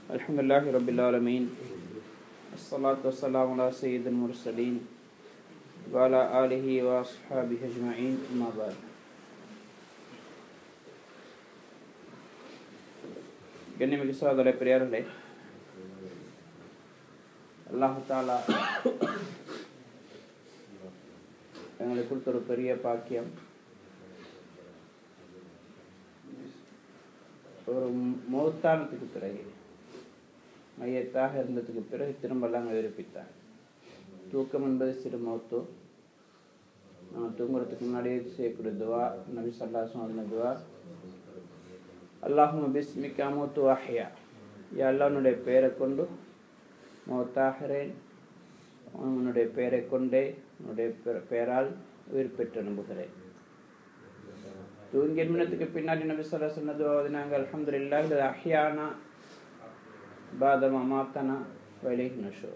الحمد لله رب العالمين الصلاة والسلام على سيد المرسلين وعلى آله وأصحابه أجمعين أما بعد கண்ணிமிகு சோதர பெரியார்களே அல்லாஹு தாலா எங்களுக்கு கொடுத்த ஒரு பெரிய பாக்கியம் ஒரு மௌத்தானத்துக்கு பிறகு மையத்தாக இருந்ததுக்கு பிறகு திரும்ப எல்லாம் விருப்பித்தார் தூக்கம் என்பது சிறு மௌத்து நான் தூங்குறதுக்கு முன்னாடியே செய்யக்கூடிய துவா நபி சல்லாசம் அதின துவா அல்லாஹும் பிஸ்மிக்கா மூத்து வாஹியா யா அல்லாஹ்னுடைய பெயரை கொண்டு மௌத்தாகிறேன் உன்னுடைய பெயரை கொண்டே உன்னுடைய பெ- பெயரால் உயிர் பெற்று நம்புகிறேன் தூங்கிய நிமிடத்துக்கு பின்னாடி நபி சொல்ல சொன்னது நாங்கள் அல்ஹம்துலில்லாஹ் இது அஹ்யானா பாதம் அமாத்தனா வலிஹ் நஷூர்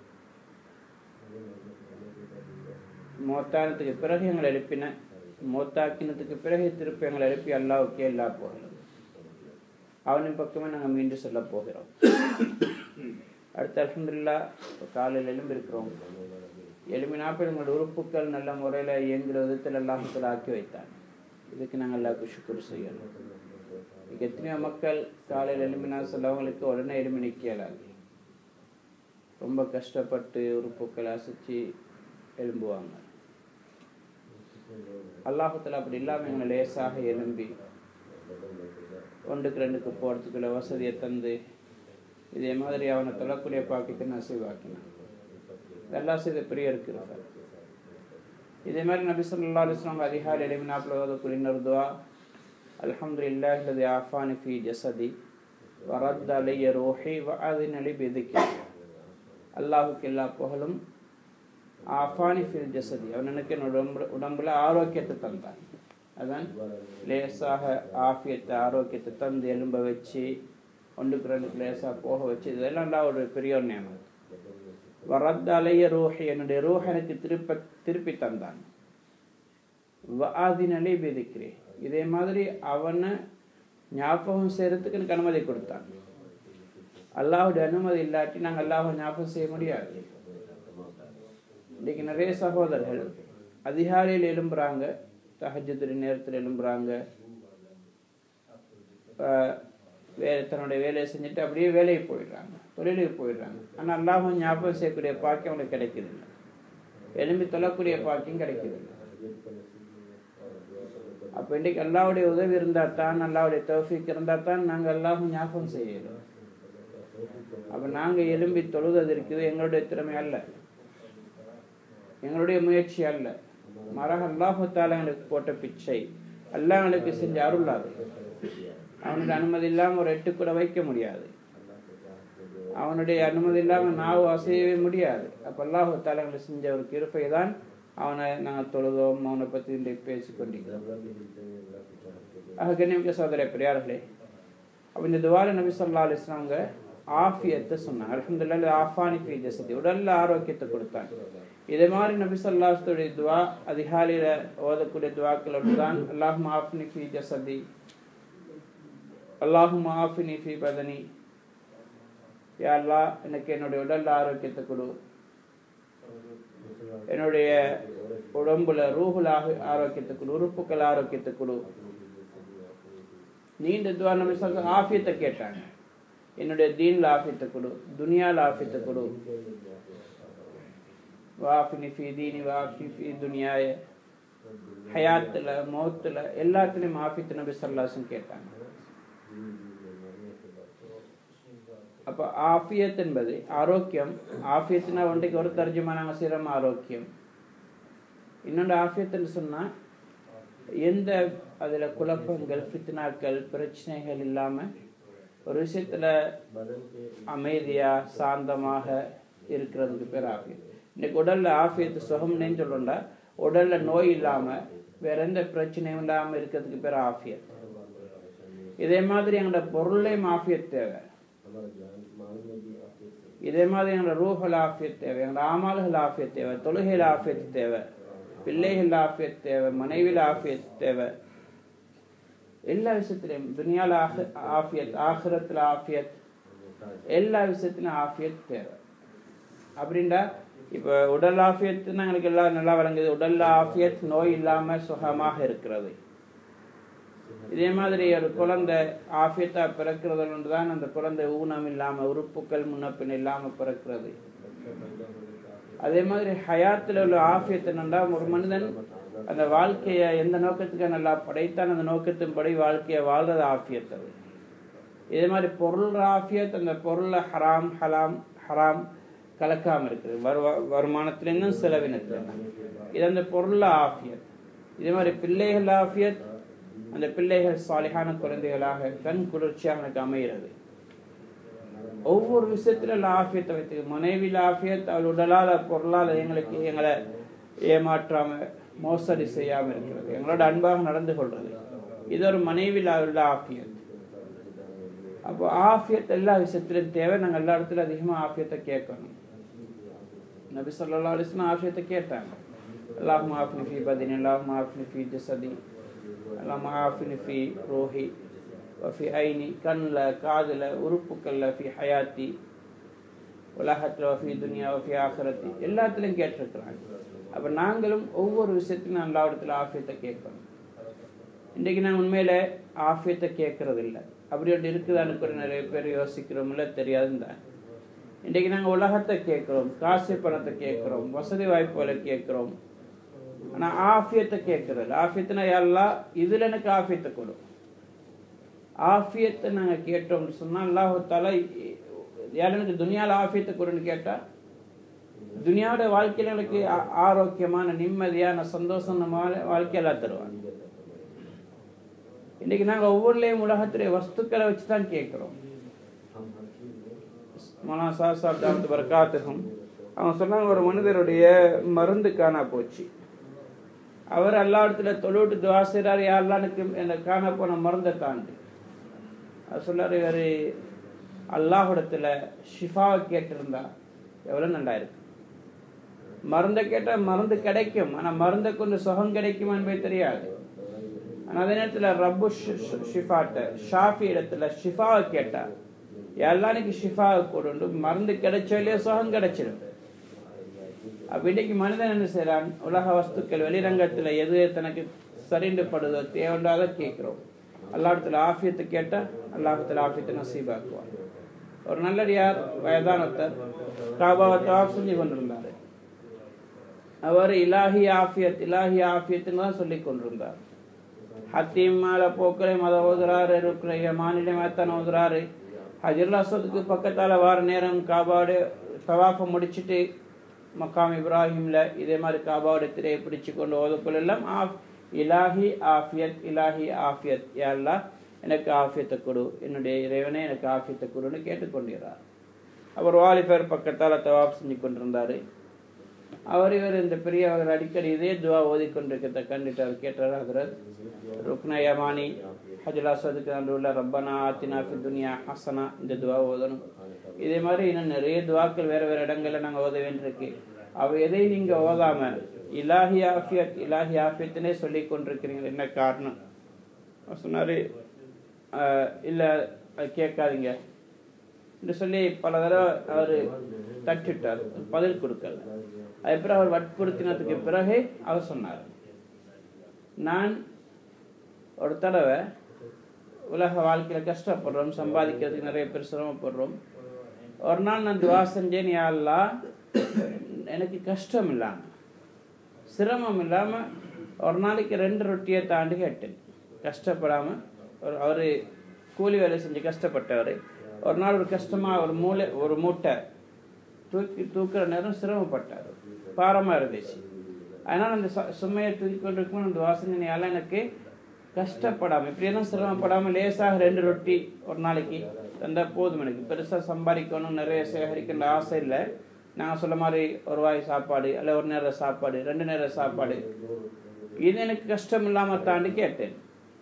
மோத்தானத்துக்கு பிறகு எங்களை எழுப்பின மோத்தாக்கினத்துக்கு பிறகு திருப்பி எங்களை எழுப்பி அல்லாவுக்கே எல்லா போகிறோம் அவனின் பக்கமே நாங்கள் மீண்டும் செல்ல போகிறோம் அடுத்து அல்ஹம்துலில்லா இப்போ காலையில் எழும்பி இருக்கிறோம் எலும்பினாப்பில் எங்களோட உறுப்புக்கள் நல்ல முறையில் இயங்குகிற விதத்தில் எல்லாத்தில் ஆக்கி வைத்தான் இதுக்கு நாங்கள் எல்லாருக்கும் சுக்குரு செய்யணும் இங்கே எத்தனையோ மக்கள் காலையில் எலும்பினா சிலவங்களுக்கு உடனே எலும்பி நிற்க இயலாது ரொம்ப கஷ்டப்பட்டு உறுப்புக்களை அசைச்சு எழும்புவாங்க அல்லாஹத்தில் அப்படி இல்லாமல் எங்களை லேசாக எலும்பி ஒன்றுக்கு ரெண்டுக்கு போகிறதுக்குள்ள வசதியை தந்து இதே மாதிரி அவனை தொழக்கூடிய பாக்கியத்தை நசைவாக்கினான் இதெல்லாம் செய்த பெரிய இருக்கிறார் இதே மாதிரி நபி ஸல்லல்லாஹு அலைஹி வஸல்லம் அதிகாலை எழுப்பினாப்புல ஓதக்கூடிய இன்னொரு துவா அல்ஹம்துலில்லாஹ் அல்லதி ஆஃபானி ஃபி ஜஸதி வரத் அலைய ரோஹி வ அதினலி பிதிக்கி அல்லாஹுக்கு எல்லா புகழும் ஆஃபானி ஃபில் ஜஸதி அவன் எனக்கு என்னோட உடம்புல உடம்புல ஆரோக்கியத்தை தந்தான் அதான் லேசாக ஆஃபியத்தை ஆரோக்கியத்தை தந்து எலும்ப வச்சு ஒன்றுக்கு ரெண்டுக்கு லேசாக போக வச்சு இதெல்லாம் தான் ஒரு பெரிய ஒரு நியமம் வரத் அலைய ரோஹி என்னுடைய ரோஹ் எனக்கு திருப்ப திருப்பி தந்தான் வாதினலே பிதிக்கிறேன் இதே மாதிரி அவனை ஞாபகம் செய்யறதுக்கு எனக்கு அனுமதி கொடுத்தான் அல்லாஹுடைய அனுமதி இல்லாட்டி நாங்கள் அல்லாஹ் ஞாபகம் செய்ய முடியாது இன்னைக்கு நிறைய சகோதரர்கள் அதிகாலையில் எழும்புறாங்க தஹஜத்துடைய நேரத்தில் எழும்புறாங்க ஆஹ் வே தன்னுடைய வேலையை செஞ்சுட்டு அப்படியே வேலைக்கு போயிடுறாங்க தொழிலுக்கு போயிடுறாங்க ஆனால் அல்லாஹும் ஞாபகம் செய்யக்கூடிய பாக்கியம் அவங்களுக்கு கிடைக்குது இல்லை எலும்பி தொழக்கூடிய பாக்கியம் கிடைக்குது இல்லை அப்போ இன்றைக்கு அல்லாவுடைய உதவி இருந்தால் தான் அல்லாவுடைய தௌஃபீக் இருந்தால் தான் நாங்கள் அல்லாஹும் ஞாபகம் செய்யணும் அப்போ நாங்கள் எலும்பி தொழுவது இருக்குது எங்களுடைய திறமை அல்ல எங்களுடைய முயற்சி அல்ல மரக அல்லாஹால எங்களுக்கு போட்ட பிச்சை அல்லாஹ் எங்களுக்கு செஞ்ச அருள் அது அவனுடைய அனுமதி இல்லாமல் ஒரு எட்டு கூட வைக்க முடியாது அவனுடைய அனுமதி இல்லாமல் நாவு அசையவே முடியாது அப்போ அல்லாஹு தாலா எங்களுக்கு செஞ்ச ஒரு கிருப்பை தான் அவனை நாங்கள் தொழுதோம் அவனை பற்றி இன்றைக்கு பேசி கொண்டிருக்கிறோம் ஆக கண்ணியமிக்க சோதர பெரியார்களே அப்போ இந்த துவார நபி சொல்லா அலிஸ்லாங்க ஆஃபியத்தை சொன்னாங்க அலமதுல்லா ஆஃபானி ஃபி ஜசதி உடல்ல ஆரோக்கியத்தை கொடுத்தாங்க இதே மாதிரி நபி சொல்லாஸ்துடைய துவா அதிகாலையில் ஓதக்கூடிய துவாக்களோடு தான் அல்லாஹும் ஆஃப்னி ஃபி ஜசதி அல்லாஹும் ஆஃபினி ஃபி பதனி யா அல்லாஹ் எனக்கு என்னுடைய உடல்ல ஆரோக்கியத்தை கொடு என்னுடைய உடம்புல ரூஹுல ஆக- ஆரோக்கியத்தை கொடு உறுப்புக்கள் ஆரோக்கியத்தை கொடு நீண்ட துவா நபி சொல்ல ஆஃபியத்தை கேட்டாங்க என்னுடைய தீன்ல ஆஃபியத்தை கொடு துனியால ஆஃபியத்தை கொடு வாஃபினி ஃபி தீனி வாஃபி ஃபி துனியாய ஹயாத்துல மௌத்துல எல்லாத்துலயும் ஆஃபியத்தை நபி சல்லாசம் கேட்டாங்க அப்போ ஆஃபியத் என்பது ஆரோக்கியம் ஆஃபியத்னா ஒன்றைக்கு ஒரு தர்ஜமா நாங்கள் சிரம் ஆரோக்கியம் இன்னொன்று ஆஃபியத்துன்னு சொன்னால் எந்த அதில் குழப்பங்கள் ஃபித்னாக்கள் பிரச்சனைகள் இல்லாமல் ஒரு விஷயத்தில் அமைதியாக சாந்தமாக இருக்கிறதுக்கு பேர் ஆஃபியத் இன்னைக்கு உடலில் ஆஃபியத்து சுகம்னு சொல்லணும்டா உடலில் நோய் இல்லாமல் வேற எந்த பிரச்சனையும் இல்லாமல் இருக்கிறதுக்கு பேர் ஆஃபியத் இதே மாதிரி எங்களோட பொருளையும் ஆஃபியத் தேவை இதே மாதிரி எங்களோட ரூஹல் ஆஃபியத் தேவை எங்களோட ஆமால்கள் ஆஃபியத் தேவை தொழுகையில் ஆஃபியத் தேவை பிள்ளைகள் ஆஃபியத் தேவை மனைவியில் ஆஃபியத் தேவை எல்லா விஷயத்திலையும் துனியால ஆஃபி- ஆஃபியத் ஆஹிரத்தில் ஆஃபியத் எல்லா விஷயத்திலும் ஆஃபியத் தேவை அப்படின்டா இப்போ உடல் ஆஃபியத்துன்னா எங்களுக்கு எல்லாம் நல்லா வழங்குது உடல் ஆஃபியத் நோய் இல்லாமல் சுகமாக இருக்கிறது இதே மாதிரி ஒரு குழந்தை ஆஃபியத்தா பிறக்கிறது தான் அந்த குழந்தை ஊனம் இல்லாமல் உறுப்புகள் முன்னப்பின் இல்லாமல் பிறக்கிறது அதே மாதிரி ஹயாத்தில் உள்ள ஆஃபியத்தை என்னண்டா ஒரு மனிதன் அந்த வாழ்க்கையை எந்த நோக்கத்துக்கு நல்லா படைத்தான் அந்த நோக்கத்தின்படி வாழ்க்கையை வாழ்றது ஆஃபியத் அது இதே மாதிரி பொருள் ஆஃபியத் அந்த பொருளை ஹராம் ஹலாம் ஹராம் கலக்காமல் இருக்குது வருவ வருமானத்திலேருந்தும் செலவினத்திலேருந்தும் இது அந்த பொருள் ஆஃபியத் இதே மாதிரி பிள்ளைகள் ஆஃபியத் அந்த பிள்ளைகள் சாலிகான குழந்தைகளாக கண் குளிர்ச்சியாக எனக்கு அமைகிறது ஒவ்வொரு விஷயத்துல ஆஃபியத்தை வைத்து மனைவியில் ஆஃபியத் அவள் உடலால் பொருளால் எங்களுக்கு எங்களை ஏமாற்றாம மோசடி செய்யாமல் இருக்கிறது எங்களோட அன்பாக நடந்து கொள்றது இது ஒரு மனைவியில் உள்ள ஆஃபியத் அப்போ ஆஃபியத் எல்லா விஷயத்திலும் தேவை நாங்கள் எல்லா இடத்துல அதிகமாக ஆஃபியத்தை கேட்கணும் நபி சொல்லா அலிஸ்லாம் ஆஃபியத்தை கேட்டாங்க அல்லாஹ் மாஃபினி ஃபி பதினி அல்லாஹ் மாஃபினி ஃபி ஜசதி அல்லாஹ் மாஃபினி ஃபி ரோஹி ஃபி ஐனி கண்ணில் காதில் உறுப்புக்களில் ஃபி ஹயாத்தி உலகத்தில் ஃபி துனியா ஃபி ஆகரத்தி எல்லாத்துலேயும் கேட்டிருக்கிறாங்க அப்போ நாங்களும் ஒவ்வொரு விஷயத்திலும் நல்லா இடத்துல ஆஃபியத்தை கேட்கணும் இன்றைக்கி நான் உண்மையில் ஆஃபியத்தை கேட்கறது இல்லை அப்படி ஒன்று இருக்குதான்னு கூட நிறைய பேர் யோசிக்கிறோம்ல தெரியாதுன்னு தான் இன்றைக்கி நாங்கள் உலகத்தை கேட்குறோம் காசு பணத்தை கேட்குறோம் வசதி வாய்ப்புகளை கேட்குறோம் ஆனால் ஆஃபியத்தை கேட்கறது ஆஃபியத்தினா எல்லாம் இதில் எனக்கு ஆஃபியத்தை கொடு ஆஃபியத்தை நாங்கள் கேட்டோம்னு சொன்னால் அல்லாஹால யார் எனக்கு துனியாவில் ஆஃபியத்தை கொடுன்னு கேட்டால் துனியாவோட வாழ்க்கையில் எனக்கு ஆரோக்கியமான நிம்மதியான சந்தோஷமான வாழ்க்கையெல்லாம் தருவாங்க இன்னைக்கு நாங்கள் ஒவ்வொருலையும் உலகத்துடைய வஸ்துக்களை வச்சு தான் கேட்குறோம் மனா சாசாப் தாமத்து பரகாத்துகம் அவங்க சொன்னாங்க ஒரு மனிதருடைய மருந்து காணா போச்சு அவர் எல்லா இடத்துல தொழுவிட்டு துவா செய்கிறார் யாரெல்லானுக்கு இந்த காண போன மருந்தை தாண்டி அவர் சொல்லார் இவர் அல்லாஹிடத்துல ஷிஃபாவை கேட்டிருந்தா எவ்வளோ நல்லா இருக்கு மருந்தை கேட்டால் மருந்து கிடைக்கும் ஆனால் மருந்தை கொண்டு சுகம் கிடைக்குமா என்பது தெரியாது ஆனால் அதே நேரத்தில் ரப்பு ஷிஃபாட்ட ஷாஃபி இடத்துல ஷிஃபாவை கேட்டா எல்லாருக்கும் ஷிஃபாவை கொண்டு மருந்து கிடைச்சாலே சுகம் கிடைச்சிடும் அப்ப இன்னைக்கு மனிதன் என்ன செய்யறான் உலக வஸ்துக்கள் வெளிரங்கத்தில் எது தனக்கு சரிண்டு படுதோ தேவைண்டாத கேட்குறோம் அல்லாஹத்துல ஆஃபியத்தை கேட்டால் அல்லாஹத்துல ஆஃபியத்தை நசீபாக்குவார் ஒரு நல்லடியார் வயதானத்தர் காபாவை தவாப் செஞ்சு கொண்டிருந்தார் அவர் இலாஹி ஆஃபியத் இலாஹி ஆஃபியத்துன்னு தான் சொல்லி கொண்டிருந்தார் ஹத்தீம் மேல போக்கலை மத ஓதுறாரு இருக்கிற மாநில மேத்தான் ஓதுறாரு ஹஜர் அசதுக்கு பக்கத்தால வார நேரம் காபாடு தவாஃபை முடிச்சுட்டு மக்காம் இப்ராஹிம்ல இதே மாதிரி காபாவோட திரையை பிடிச்சு கொண்டு ஓதக்குள்ளெல்லாம் ஆஃப் இலாஹி ஆஃபியத் இலாஹி ஆஃபியத் யாழ்லா எனக்கு ஆஃபியத்தை கொடு என்னுடைய இறைவனே எனக்கு ஆஃபியத்தை கொடுன்னு கேட்டுக்கொண்டிருந்தார் அவர் வாலிபர் பக்கத்தால் தவாப் செஞ்சு கொண்டிருந்தார் அவர் இவர் இந்த பெரிய அவர் அடிக்கடி இதே துவா ஓதிக்கொண்டிருக்கிறத கண்டுட்டு அவர் கேட்டார் ஹசரத் ருக்னா யமானி ஹஜுலா சதுக்கு அன்று உள்ள ரப்பனா ஆத்தினா ஃபி துனியா ஹசனா இந்த துவா ஓதணும் இதே மாதிரி இன்னும் நிறைய துவாக்கள் வேறு வேறு இடங்களில் நாங்கள் ஓத வேண்டியிருக்கு அவ எதை நீங்கள் ஓதாம இலாஹி ஆஃபியத் இலாஹி ஆஃபியத்தினே சொல்லி கொண்டிருக்கிறீங்க என்ன காரணம் அவர் சொன்னார் இல்லை அது கேட்காதீங்க என்று சொல்லி பல தடவை அவர் தட்டிட்டார் பதில் கொடுக்கல அதுக்கப்புறம் அவர் வற்புறுத்தினதுக்கு பிறகு அவர் சொன்னார் நான் ஒரு தடவை உலக வாழ்க்கையில் கஷ்டப்படுறோம் சம்பாதிக்கிறதுக்கு நிறைய பேர் சிரமப்படுறோம் ஒரு நாள் நான் துவா செஞ்சேன் யாழ்லா எனக்கு கஷ்டம் இல்லாமல் சிரமம் இல்லாமல் ஒரு நாளைக்கு ரெண்டு ரொட்டியை தாண்டி கேட்டேன் கஷ்டப்படாமல் ஒரு அவர் கூலி வேலை செஞ்சு கஷ்டப்பட்டவர் ஒரு நாள் ஒரு கஷ்டமாக ஒரு மூளை ஒரு மூட்டை தூக்கி தூக்குற நேரம் சிரமப்பட்டார் பாரமாக இருந்துச்சு அதனால் அந்த சுமையை தூக்கி கொண்டிருக்கும் அந்த வாசனையால் எனக்கு கஷ்டப்படாமல் இப்படியெல்லாம் சிரமப்படாமல் லேசாக ரெண்டு ரொட்டி ஒரு நாளைக்கு தந்தால் போதும் எனக்கு பெருசாக சம்பாதிக்கணும் நிறைய சேகரிக்கின்ற ஆசை இல்லை நாங்கள் சொல்ல மாதிரி ஒரு வாய் சாப்பாடு அல்ல ஒரு நேரம் சாப்பாடு ரெண்டு நேரம் சாப்பாடு இது எனக்கு கஷ்டம் இல்லாமல் தாண்டி கேட்டேன்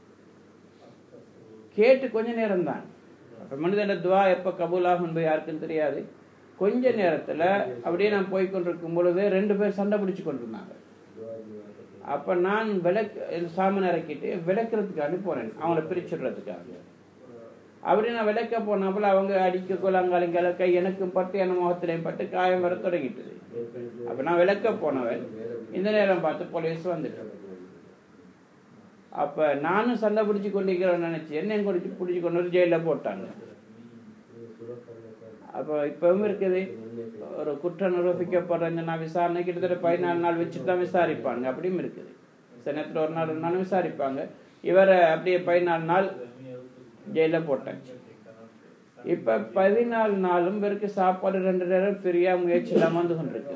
கேட்டு கொஞ்ச நேரம் தான் மனிதன துவா எப்போ கபூலாகும் என்பது யாருக்கும் தெரியாது கொஞ்ச நேரத்தில் அப்படியே நான் போய் கொண்டிருக்கும் பொழுது ரெண்டு பேர் சண்டை பிடிச்சு கொண்டிருந்தாங்க அப்போ நான் விளக்கு சாமன் இறக்கிட்டு விளக்குறதுக்காண்டி போனேன் அவங்கள பிரிச்சுடுறதுக்காக அப்படி நான் விளக்க போனப்பல அவங்க அடிக்க குளங்காலும் கிழக்க எனக்கும் பட்டு என் முகத்திலையும் பட்டு காயம் வர தொடங்கிட்டது அப்ப நான் விளக்க போனவன் இந்த நேரம் பார்த்து போலீஸ் வந்துட்டேன் அப்ப நானும் சண்டை பிடிச்சி கொண்டிருக்கிறேன் நினைச்சு என்னையும் குடிச்சு பிடிச்சி கொண்டு வந்து ஜெயில போட்டாங்க அப்போ இப்பவும் இருக்குது ஒரு குற்றம் நிரூபிக்கப்படுற நான் விசாரணை கிட்டத்தட்ட பதினாலு நாள் வச்சுட்டு தான் விசாரிப்பாங்க அப்படியும் இருக்குது சினத்தில் ஒரு நாள் ரெண்டு நாள் விசாரிப்பாங்க இவரை அப்படியே பதினாலு நாள் ஜெயில போட்டாச்சு இப்ப பதினாலு நாளும் இவருக்கு சாப்பாடு ரெண்டு நேரம் ஃப்ரீயா முயற்சி இல்லாம வந்து கொண்டிருக்கு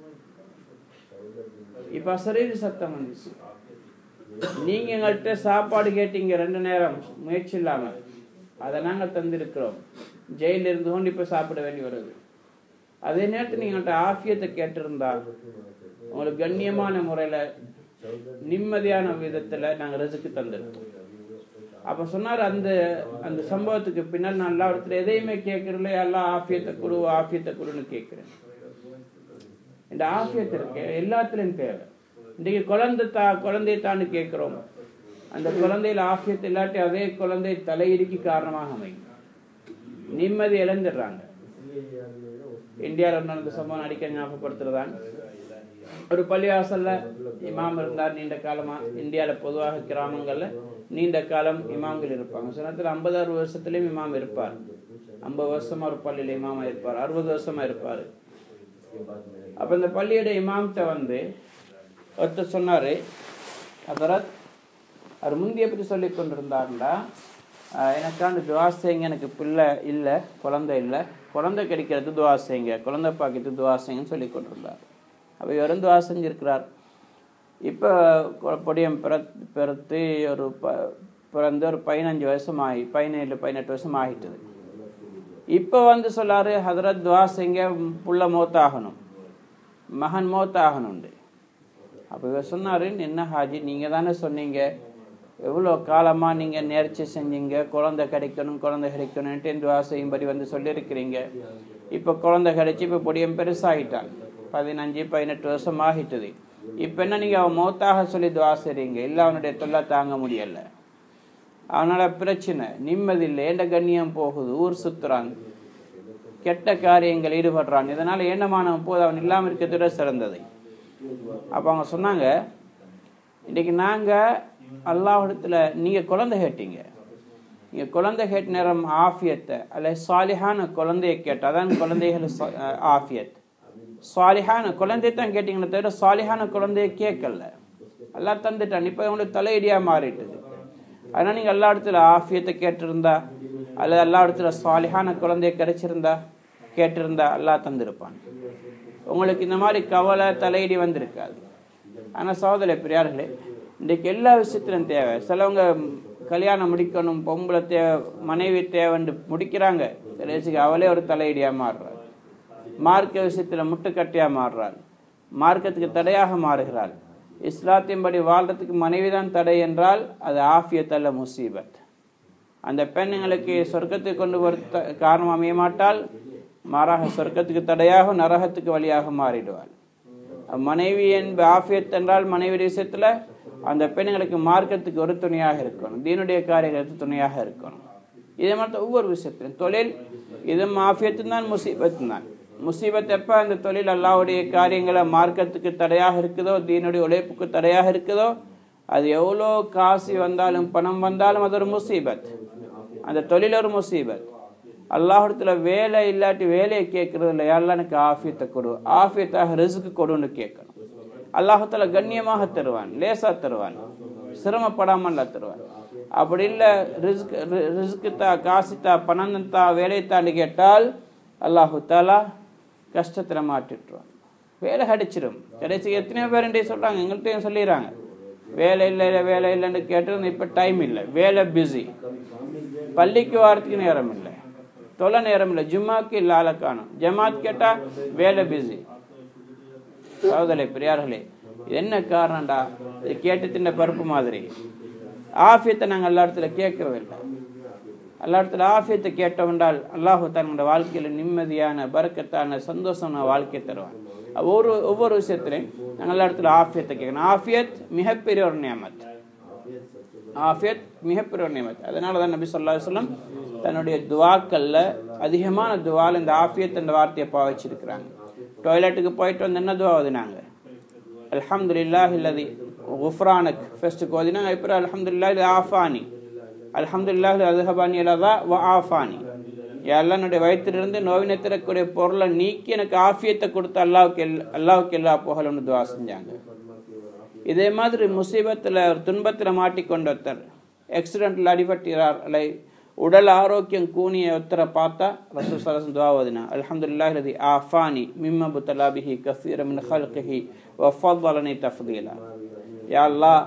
இப்ப அசரீரி சத்தம் வந்துச்சு நீங்க எங்கள்கிட்ட சாப்பாடு கேட்டீங்க ரெண்டு நேரம் முயற்சி இல்லாம அதை நாங்க தந்திருக்கிறோம் ஜெயில இருந்து கொண்டு இப்ப சாப்பிட வேண்டி வருது அதே நேரத்தில் நீங்க எங்கள்கிட்ட ஆஃபியத்தை கேட்டிருந்தா உங்களுக்கு கண்ணியமான முறையில நிம்மதியான விதத்துல நாங்க ரிசுக்கு தந்திருக்கோம் அப்ப சொன்னார் அந்த அந்த சம்பவத்துக்கு பின்னால் நான் எல்லா இடத்துல எதையுமே கேட்கறல எல்லாம் ஆஃபியத்தை கொடு ஆஃபியத்தை கொடுன்னு கேட்கிறேன் இந்த ஆஃபியத்தை இருக்கு எல்லாத்துலயும் தேவை இன்றைக்கு குழந்தை தா குழந்தையை தான்னு கேட்கிறோம் அந்த குழந்தையில ஆஃபியத்தை இல்லாட்டி அதே குழந்தை தலையிடிக்கு காரணமாக அமையும் நிம்மதி இழந்துடுறாங்க இந்தியாவில் நடந்த சம்பவம் அடிக்க ஞாபகப்படுத்துறதான் ஒரு பள்ளிவாசல்ல இமாம் இருந்தார் நீண்ட காலமா இந்தியால பொதுவாக கிராமங்கள்ல நீண்ட காலம் இமாம்கள் இருப்பாங்க சொன்னத்தில் ஐம்பது அறுபது வருஷத்துலயும் இமாம் இருப்பார் ஐம்பது வருஷமா ஒரு பள்ளியில இமாமா இருப்பார் அறுபது வருஷமா இருப்பார் அப்ப இந்த பள்ளியோட இமாம்கிட்ட வந்து ஒருத்தர் சொன்னாரு அதரத் அவர் முந்தைய பற்றி சொல்லி கொண்டிருந்தாருண்டா ஆஹ் எனக்காண்டு துவா செய்யுங்க எனக்கு பிள்ளை இல்லை குழந்தை இல்லை குழந்தை கிடைக்கிறது துவா செய்யுங்க குழந்தை பாக்கிட்டு துவா செய்யுங்கன்னு சொல்லி கொண்டிருந்தார் அப்போ இவரும் துவா செஞ்சிருக்கிறார் இப்போ பொடியம் பிற பிறத்து ஒரு ப பிறந்து ஒரு பதினஞ்சு வருஷம் ஆகி பதினேழு பதினெட்டு வருஷம் ஆகிட்டுது இப்போ வந்து சொல்லாரு ஹதரத் துவா செய்யுங்க புள்ள மௌத்தாகணும் மகன் மௌத்தாகணுண்டு அப்போ இவர் சொன்னார் என்ன ஹாஜி நீங்கள் தானே சொன்னீங்க எவ்வளோ காலமாக நீங்கள் நேர்ச்சி செஞ்சீங்க குழந்தை கிடைக்கணும் குழந்தை கிடைக்கணும்ட்டு இந்த ஆசையும்படி வந்து சொல்லியிருக்கிறீங்க இப்போ குழந்தை கிடைச்சி இப்போ பொடியும் பெருசாகிட்டான் பதினஞ்சு பதினெட்டு வருஷம் ஆகிட்டுது இப்போ என்ன நீங்கள் அவன் மௌத்தாக சொல்லி துவா செய்றீங்க இல்லை அவனுடைய தொல்லை தாங்க முடியலை அவனால பிரச்சனை நிம்மதி இல்லை ஏண்ட கண்ணியம் போகுது ஊர் சுத்துறான் கெட்ட காரியங்கள் ஈடுபடுறான் இதனால ஏண்டமானவன் போது அவன் இல்லாமல் இருக்கிறத சிறந்தது அப்போ அவங்க சொன்னாங்க இன்னைக்கு நாங்கள் அல்லாஹிடத்துல நீங்கள் குழந்தை கேட்டீங்க நீங்கள் குழந்தை கேட்ட நேரம் ஆஃபியத்தை அல்ல சாலிஹான குழந்தையை கேட்ட அதான் குழந்தைகள் சா- அஹ் ஆஃபியத் சாலிஹான குழந்தையை தான் கேட்டீங்களே தவிர சாலிஹான குழந்தையை கேட்கல எல்லாம் தந்துட்டான் இப்போ உங்களுக்கு தலையடியாக மாறிட்டுது அதனால் நீங்கள் எல்லா இடத்துல ஆஃபியத்தை கேட்டிருந்தா அல்லது எல்லா இடத்துல சாலிஹான குழந்தைய கிடைச்சிருந்தா கேட்டிருந்தா எல்லாம் தந்திருப்பான் உங்களுக்கு இந்த மாதிரி கவலை தலையடி வந்திருக்காது ஆனால் சகோதர பெரியார்களே இன்றைக்கு எல்லா விஷயத்திலும் தேவை சிலவங்க கல்யாணம் முடிக்கணும் பொம்பளை தேவை மனைவி தேவைன்னு முடிக்கிறாங்க கடைசிக்கு அவளே ஒரு தலையடியாக மாறுறாள் மார்க்க விஷயத்தில் முட்டுக்கட்டையாக மாறுறாள் மார்க்கத்துக்கு தடையாக மாறுகிறாள் இஸ்லாத்தின்படி வாழ்றதுக்கு மனைவிதான் தடை என்றால் அது ஆஃபியத் அல்ல முசீபத் அந்த பெண்ணுங்களுக்கு சொர்க்கத்துக்கு கொண்டு வர த- காரணம் அமைய மாட்டால் மாறாக சொர்க்கத்துக்கு தடையாக நரகத்துக்கு வழியாக மாறிடுவாள் மனைவி என்ப ஆஃபியத் என்றால் மனைவி விஷயத்துல அந்த பெண்களுக்கு மார்க்கத்துக்கு ஒரு துணையாக இருக்கணும் தீனுடைய காரியங்களுக்கு துணையாக இருக்கணும் இதே மாதிரி ஒவ்வொரு விஷயத்திலும் தொழில் இது ஆஃபியத்து தான் முசீபத்து தான் முசீபத் எப்போ அந்த தொழில் அல்லாவுடைய காரியங்களை மார்க்கத்துக்கு தடையாக இருக்குதோ தீனுடைய உழைப்புக்கு தடையாக இருக்குதோ அது எவ்வளோ காசு வந்தாலும் பணம் வந்தாலும் அது ஒரு முசீபத் அந்த தொழில் ஒரு முசீபத் அல்லாஹிடத்துல வேலை இல்லாட்டி வேலையை கேட்கறது இல்லை யாரெல்லாம் எனக்கு ஆஃபியத்தை கொடு ஆஃபியத்தாக ரிசுக்கு கொடுன்னு கேட்கணும் அல்லாஹத்துல கண்ணியமாக தருவான் லேசா தருவான் சிரமப்படாமல் தருவான் அப்படி இல்லை ரிஸ்க் ரிஸ்க்கு தா காசு தா பணம் தா வேலையை தாண்டி கேட்டால் அல்லாஹு தாலா கஷ்டத்தில் மாட்டிட்டுருவான் வேலை கிடைச்சிடும் கடைசி எத்தனையோ பேர் இன்றைய சொல்கிறாங்க எங்கள்கிட்டயும் சொல்லிடுறாங்க வேலை இல்லை வேலை இல்லைன்னு கேட்டு இப்போ டைம் இல்லை வேலை பிஸி பள்ளிக்கு வாரத்துக்கு நேரம் இல்லை தொலை நேரம் இல்லை ஜும்மாக்கு இல்லை ஆளை காணும் ஜமாத் கேட்டால் வேலை பிஸி சகோதரே பெரியார்களே இது என்ன காரணம்டா இது கேட்டு தின்ன பருப்பு மாதிரி ஆஃபியத்தை நாங்கள் எல்லா இடத்துல கேட்கறது இல்லை எல்லா இடத்துல ஆஃபியத்தை கேட்டோம்னால் அல்லாஹு தன்னோட வாழ்க்கையில் நிம்மதியான பறக்கத்தான சந்தோஷமான வாழ்க்கையை தருவான் ஒவ்வொரு ஒவ்வொரு விஷயத்திலையும் நாங்கள் எல்லா இடத்துல ஆஃபியத்தை கேட்கணும் ஆஃபியத் மிகப்பெரிய ஒரு நியமத் ஆஃபியத் மிகப்பெரிய ஒரு நியமத் அதனால தான் நபி சொல்லா சொல்லம் தன்னுடைய துவாக்கல்ல அதிகமான துவால் இந்த ஆஃபியத் என்ற வார்த்தையை பாவிச்சிருக்கிறாங்க டாய்லெட்டுக்கு போயிட்டு வந்து என்ன துவா ஓதினாங்க அல்ஹம்துலில்லாஹ் இல்லதி குஃப்ரானுக்கு ஃபர்ஸ்ட்டுக்கு ஓதினாங்க இப்போ அல்ஹம்துலில்லாஹ் இது ஆஃபானி அல்ஹம்துலில்லாஹ் அதுஹபானி அலதா வ ஆஃபானி எல்லாம் என்னுடைய வயிற்றிலிருந்து நோவினை தரக்கூடிய பொருளை நீக்கி எனக்கு ஆஃபியத்தை கொடுத்து அல்லாவுக்கு எல் அல்லாவுக்கு எல்லா புகழும்னு துவா செஞ்சாங்க இதே மாதிரி முசீபத்தில் ஒரு துன்பத்தில் மாட்டிக்கொண்ட ஒருத்தர் ஆக்சிடென்ட்டில் அடிபட்டுகிறார் அல்லை உடல் ஆரோக்கியம் கூனிய ஒருத்தரை பார்த்தா ரசூல் சலசம் துவா ஓதினா அல்ஹம்துலில்லாஹ் லதி ஆஃபானி மிம்ம புத்தலாபிஹி கசீர மின் ஹல்கிஹி வஃபல்லனி தஃதீலா யா அல்லாஹ்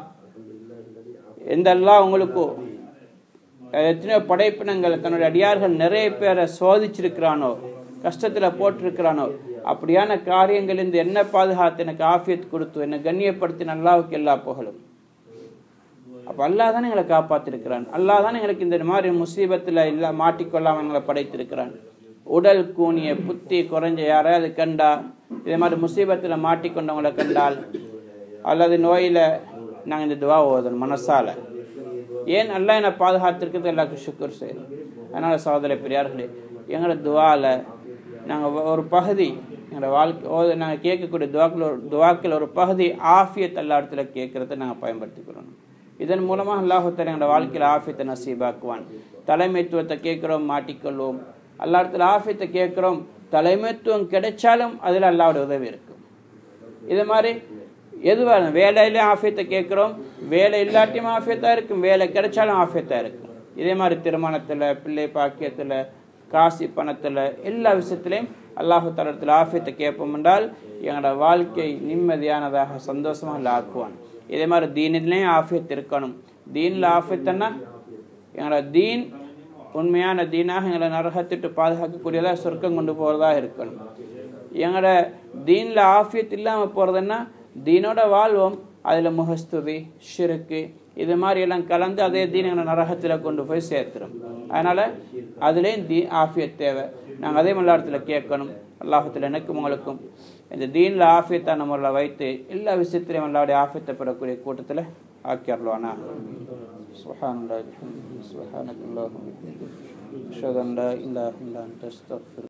எந்த அல்லாஹ் உங்களுக்கு எத்தனையோ படைப்பினங்கள் தன்னுடைய அடியார்கள் நிறைய பேரை சோதிச்சிருக்கிறானோ கஷ்டத்தில் போட்டிருக்கிறானோ அப்படியான காரியங்கள் இந்த என்ன பாதுகாத்து எனக்கு ஆஃபியத் கொடுத்து என்னை கண்ணியப்படுத்தி அல்லாவுக்கு எல்லா புகழும் அப்போ அல்லாஹ் தானே எங்களை காப்பாற்றிருக்கிறான் அல்லாஹ் தானே எங்களுக்கு இந்த மாதிரி முசீபத்தில் இல்லா மாட்டிக்கொள்ளாமல் எங்களை படைத்திருக்கிறான் உடல் கூனிய புத்தி குறைஞ்ச யாராவது கண்டா இதே மாதிரி முசீபத்தில் மாட்டிக்கொண்டவங்களை கண்டால் அல்லது நோயில் நாங்கள் இந்த துவா ஓதணும் மனசால ஏன் அல்லாஹ் என்னை பாதுகாத்திருக்கிறது எல்லாருக்கும் சுக்கர் செய்யணும் அதனால் சகோதர பெரியார்களே எங்களோட துவாவில் நாங்கள் ஒரு பகுதி எங்களோட வாழ்க்கை ஓத நாங்கள் கேட்கக்கூடிய துவாக்கில் ஒரு துவாக்கில் ஒரு பகுதி ஆஃபியத் எல்லா இடத்துல கேட்குறத நாங்கள் பயன்படுத்திக்கிறோம் இதன் மூலமாக அல்லாஹுத்தர் எங்களோட வாழ்க்கையில் ஆஃபியத்தை நசீபாக்குவான் தலைமைத்துவத்தை கேட்குறோம் மாட்டிக்கொள்வோம் எல்லா இடத்துல ஆஃபியத்தை கேட்குறோம் தலைமைத்துவம் கிடைச்சாலும் அதில் அல்லாவோட உதவி இருக்கும் இது மாதிரி எதுவாக வேலையிலே ஆஃபியத்தை கேட்குறோம் வேலை இல்லாட்டியும் ஆஃபியத்தாக இருக்கும் வேலை கிடைச்சாலும் ஆஃபியத்தாக இருக்கும் இதே மாதிரி திருமணத்தில் பிள்ளை பாக்கியத்தில் காசி பணத்தில் எல்லா விஷயத்திலையும் அல்லாஹு தரத்தில் ஆஃபியத்தை கேட்போம் என்றால் எங்களோட வாழ்க்கை நிம்மதியானதாக சந்தோஷமாக ஆக்குவான் இதே மாதிரி தீனிலையும் ஆஃபியத் இருக்கணும் தீனில் ஆஃபியத்துன்னா எங்களோட தீன் உண்மையான தீனாக எங்களை நரகத்திட்டு பாதுகாக்கக்கூடியதாக சொர்க்கம் கொண்டு போகிறதா இருக்கணும் எங்களோட தீனில் ஆஃபியத் இல்லாமல் போகிறதுன்னா தீனோட வாழ்வோம் அதில் முகஸ்துதி ஷிருக்கு இது மாதிரி எல்லாம் கலந்து அதே தீன் எங்களை நரகத்தில் கொண்டு போய் சேர்த்துரும் அதனால் அதுலேயும் தீ ஆஃபியத் தேவை நாங்கள் அதே மல்லாரத்தில் கேட்கணும் அல்லாஹத்தில் எனக்கும் உங்களுக்கும் இந்த தீனில் ஆஃபியத்தான முறையில் வைத்து எல்லா விஷயத்திலையும் அல்லாவுடைய ஆஃபியத்தை பெறக்கூடிய கூட்டத்தில் ஆக்கிடலானா سبحان الله سبحانك اللهم وبحمدك أشهد أن لا إله إلا أنت أستغفرك